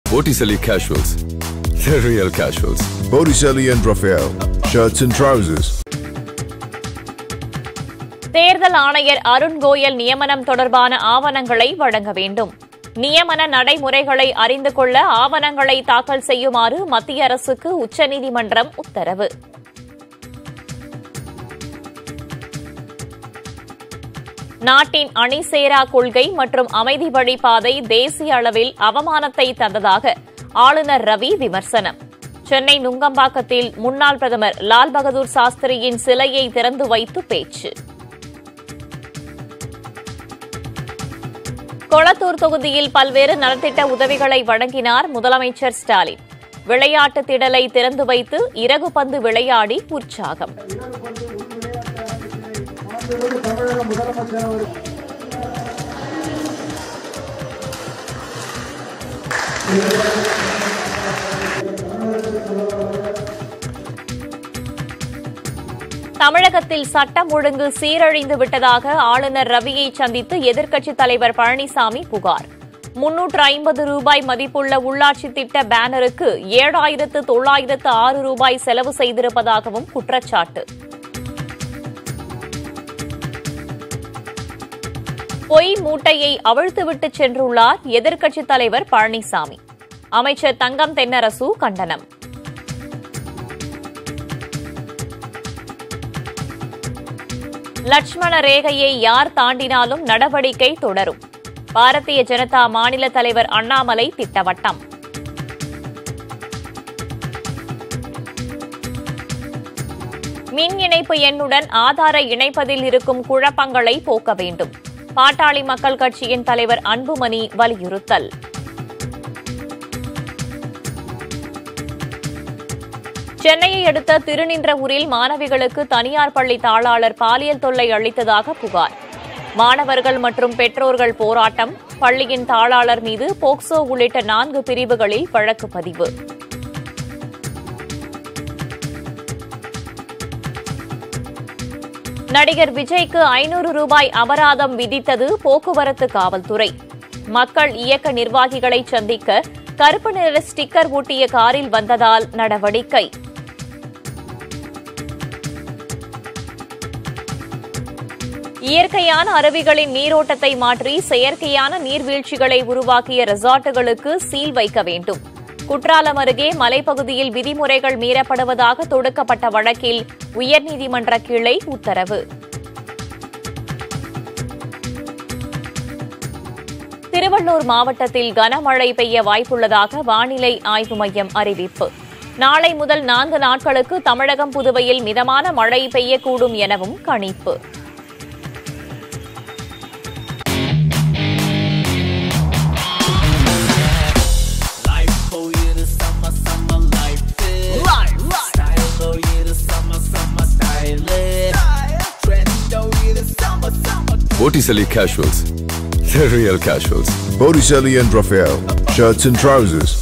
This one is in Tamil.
Botticelli Casuals. The real casuals. Botticelli and Raphael, shirts and trousers. தேர்தல் ஆணையர் அருண் கோயல் நியமனம் தொடர்பான ஆவணங்களை வழங்க வேண்டும் நியமன நடைமுறைகளை அறிந்து கொள்ள ஆவணங்களை தாக்கல் செய்யுமாறு மத்திய அரசுக்கு உச்சநீதிமன்றம் உத்தரவு நாட்டின் அணிசேரா கொள்கை மற்றும் அமைதி வழிபாதை தேசிய அளவில் அவமானத்தை தந்ததாக ஆளுநர் ரவி விமர்சனம் சென்னை நுங்கம்பாக்கத்தில் முன்னாள் பிரதமர் லால் பகதூர் சாஸ்திரியின் சிலையை திறந்து வைத்து பேச்சு கொளத்தூர் தொகுதியில் பல்வேறு நலத்திட்ட உதவிகளை வழங்கினார் முதலமைச்சர் ஸ்டாலின் விளையாட்டு திடலை திறந்து வைத்து இறகு பந்து விளையாடி உற்சாகம் தமிழகத்தில் சட்டம் ஒழுங்கு சீரழிந்து விட்டதாக ஆளுநர் ரவியை சந்தித்து எதிர்க்கட்சித் தலைவர் பழனிசாமி புகார் முன்னூற்று ஐம்பது ரூபாய் மதிப்புள்ள உள்ளாட்சி திட்ட பேனருக்கு ஏழாயிரத்து தொள்ளாயிரத்து ஆறு ரூபாய் செலவு செய்திருப்பதாகவும் குற்றச்சாட்டு பொய் மூட்டையை அவிழ்த்துவிட்டு சென்றுள்ளார் எதிர்க்கட்சித் தலைவர் பழனிசாமி அமைச்சர் தங்கம் தென்னரசு கண்டனம் லட்சுமண ரேகையை யார் தாண்டினாலும் நடவடிக்கை தொடரும் பாரதிய ஜனதா மாநில தலைவர் அண்ணாமலை திட்டவட்டம் மின் இணைப்பு எண்ணுடன் ஆதாரை இணைப்பதில் இருக்கும் குழப்பங்களை போக்க வேண்டும் பாட்டாளி மக்கள் கட்சியின் தலைவர் அன்புமணி வலியுறுத்தல் சென்னையை அடுத்த திருநின்றவூரில் மாணவிகளுக்கு தனியார் பள்ளி தாளாளர் பாலியல் தொல்லை அளித்ததாக புகார் மாணவர்கள் மற்றும் பெற்றோர்கள் போராட்டம் பள்ளியின் தாளாளர் மீது போக்சோ உள்ளிட்ட நான்கு பிரிவுகளில் வழக்கு பதிவு நடிகர் விஜய்க்கு ஐநூறு ரூபாய் அபராதம் விதித்தது போக்குவரத்து காவல்துறை மக்கள் இயக்க நிர்வாகிகளை சந்திக்க கருப்பு நிற ஸ்டிக்கர் ஒட்டிய காரில் வந்ததால் நடவடிக்கை இயற்கையான அருவிகளின் நீரோட்டத்தை மாற்றி செயற்கையான நீர்வீழ்ச்சிகளை உருவாக்கிய ரெசார்ட்டுகளுக்கு சீல் வைக்க வேண்டும் குற்றாலம் அருகே மலைப்பகுதியில் விதிமுறைகள் மீறப்படுவதாக தொடுக்கப்பட்ட வழக்கில் உயர்நீதிமன்ற கிளை உத்தரவு திருவள்ளூர் மாவட்டத்தில் கனமழை பெய்ய வாய்ப்புள்ளதாக வானிலை ஆய்வு மையம் அறிவிப்பு நாளை முதல் நான்கு நாட்களுக்கு தமிழகம் புதுவையில் மிதமான மழை பெய்யக்கூடும் எனவும் கணிப்பு Life for you the summer, summer life it. Style for you the summer, summer style it. Trend for you the summer, summer. Botticelli Casuals. The real casuals. Botticelli and Raphael, shirts and trousers.